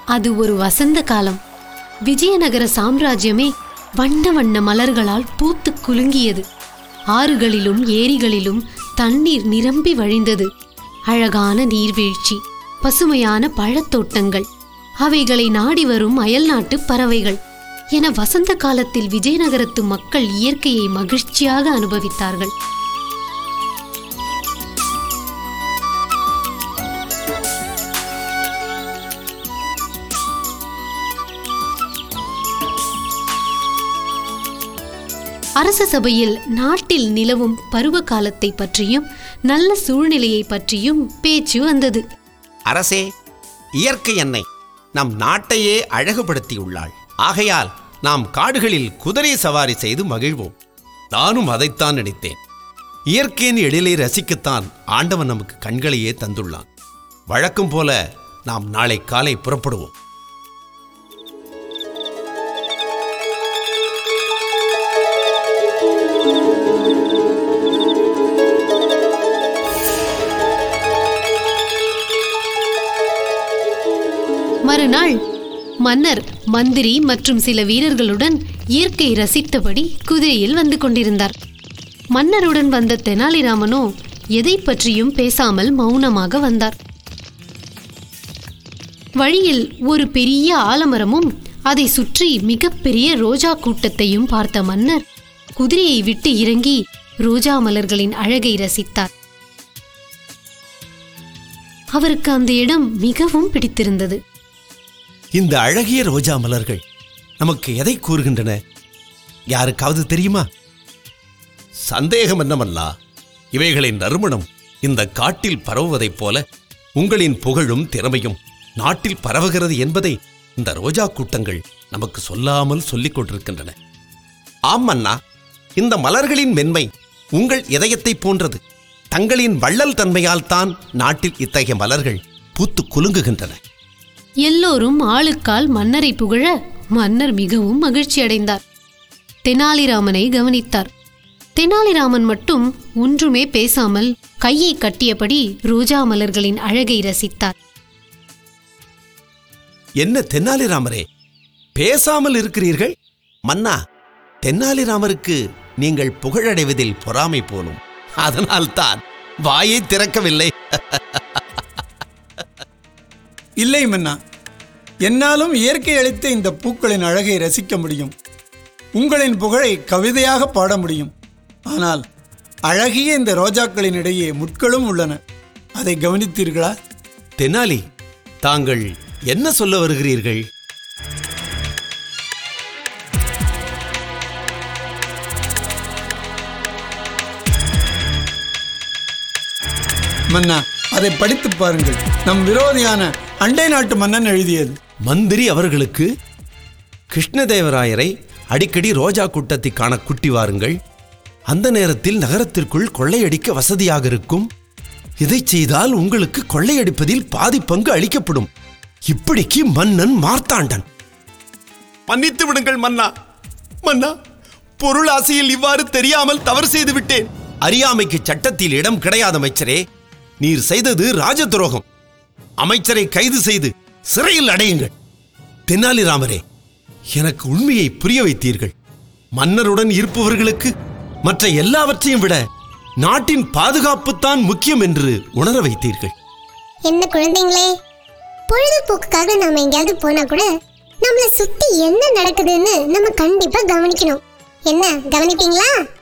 அது ஒரு வசந்த காலம் விஜயநகர சாம்ராஜ்யமே வண்ண வண்ண மலர்களால் பூத்து குலுங்கியது ஆறுகளிலும் ஏரிகளிலும் தண்ணீர் நிரம்பி வழிந்தது அழகான நீர்வீழ்ச்சி பசுமையான பழத்தோட்டங்கள் அவைகளை நாடி வரும் அயல்நாட்டு பறவைகள் என வசந்த காலத்தில் விஜயநகரத்து மக்கள் இயற்கையை மகிழ்ச்சியாக அனுபவித்தார்கள் அரச சபையில் நாட்டில் நிலவும் பருவ காலத்தை பற்றியும் நல்ல சூழ்நிலையை பற்றியும் பேச்சு வந்தது அரசே இயற்கை என்னை நம் நாட்டையே அழகுபடுத்தியுள்ளாள் ஆகையால் நாம் காடுகளில் குதிரை சவாரி செய்து மகிழ்வோம் நானும் அதைத்தான் நினைத்தேன் இயற்கையின் எழிலை ரசிக்கத்தான் ஆண்டவன் நமக்கு கண்களையே தந்துள்ளான் வழக்கம் போல நாம் நாளை காலை புறப்படுவோம் மறுநாள் மன்னர் மந்திரி மற்றும் சில வீரர்களுடன் இயற்கை ரசித்தபடி குதிரையில் வந்து கொண்டிருந்தார் மன்னருடன் வந்த தெனாலிராமனோ எதை பற்றியும் பேசாமல் மௌனமாக வந்தார் வழியில் ஒரு பெரிய ஆலமரமும் அதை சுற்றி மிகப்பெரிய ரோஜா கூட்டத்தையும் பார்த்த மன்னர் குதிரையை விட்டு இறங்கி ரோஜா மலர்களின் அழகை ரசித்தார் அவருக்கு அந்த இடம் மிகவும் பிடித்திருந்தது இந்த அழகிய ரோஜா மலர்கள் நமக்கு எதை கூறுகின்றன யாருக்காவது தெரியுமா சந்தேகம் என்னமல்லா இவைகளின் நறுமணம் இந்த காட்டில் பரவுவதைப் போல உங்களின் புகழும் திறமையும் நாட்டில் பரவுகிறது என்பதை இந்த ரோஜா கூட்டங்கள் நமக்கு சொல்லாமல் சொல்லிக் கொண்டிருக்கின்றன ஆம் அண்ணா இந்த மலர்களின் மென்மை உங்கள் இதயத்தைப் போன்றது தங்களின் வள்ளல் தன்மையால் தான் நாட்டில் இத்தகைய மலர்கள் பூத்து குலுங்குகின்றன எல்லோரும் ஆளுக்கால் மன்னரை புகழ மன்னர் மிகவும் மகிழ்ச்சி அடைந்தார் தெனாலிராமனை கவனித்தார் தெனாலிராமன் மட்டும் ஒன்றுமே பேசாமல் கையை கட்டியபடி ரோஜா மலர்களின் அழகை ரசித்தார் என்ன தென்னாலிராமரே பேசாமல் இருக்கிறீர்கள் மன்னா தென்னாலிராமருக்கு நீங்கள் புகழடைவதில் பொறாமை போலும் அதனால்தான் வாயை திறக்கவில்லை இல்லை மன்னா என்னாலும் இயற்கை அளித்த இந்த பூக்களின் அழகை ரசிக்க முடியும் உங்களின் புகழை கவிதையாக பாட முடியும் ஆனால் அழகிய இந்த ரோஜாக்களின் இடையே முட்களும் உள்ளன அதை கவனித்தீர்களா தெனாலி தாங்கள் என்ன சொல்ல வருகிறீர்கள் மன்னா அதை படித்துப் பாருங்கள் நம் விரோதியான அண்டை நாட்டு மன்னன் எழுதியது மந்திரி அவர்களுக்கு கிருஷ்ணதேவராயரை அடிக்கடி ரோஜா கூட்டத்தை காண குட்டி வாருங்கள் அந்த நேரத்தில் நகரத்திற்குள் கொள்ளையடிக்க வசதியாக இருக்கும் இதை செய்தால் உங்களுக்கு கொள்ளையடிப்பதில் பாதி பங்கு அளிக்கப்படும் இப்படிக்கு மன்னன் மார்த்தாண்டன் மன்னித்து விடுங்கள் மன்னா மன்னா பொருள் ஆசையில் இவ்வாறு தெரியாமல் தவறு செய்து விட்டேன் அறியாமைக்கு சட்டத்தில் இடம் கிடையாது அமைச்சரே நீர் செய்தது ராஜ துரோகம் அமைச்சரை கைது செய்து சிறையில் அடையுங்கள் தெனாலிராமரே எனக்கு உண்மையை புரிய வைத்தீர்கள் மன்னருடன் இருப்பவர்களுக்கு மற்ற எல்லாவற்றையும் விட நாட்டின் பாதுகாப்புத்தான் முக்கியம் என்று உணர வைத்தீர்கள் என்ன குழந்தைங்களே பொழுதுபோக்குக்காக நாம எங்கேயாவது போனா கூட நம்மள சுத்தி என்ன நடக்குதுன்னு நம்ம கண்டிப்பா கவனிக்கணும் என்ன கவனிப்பீங்களா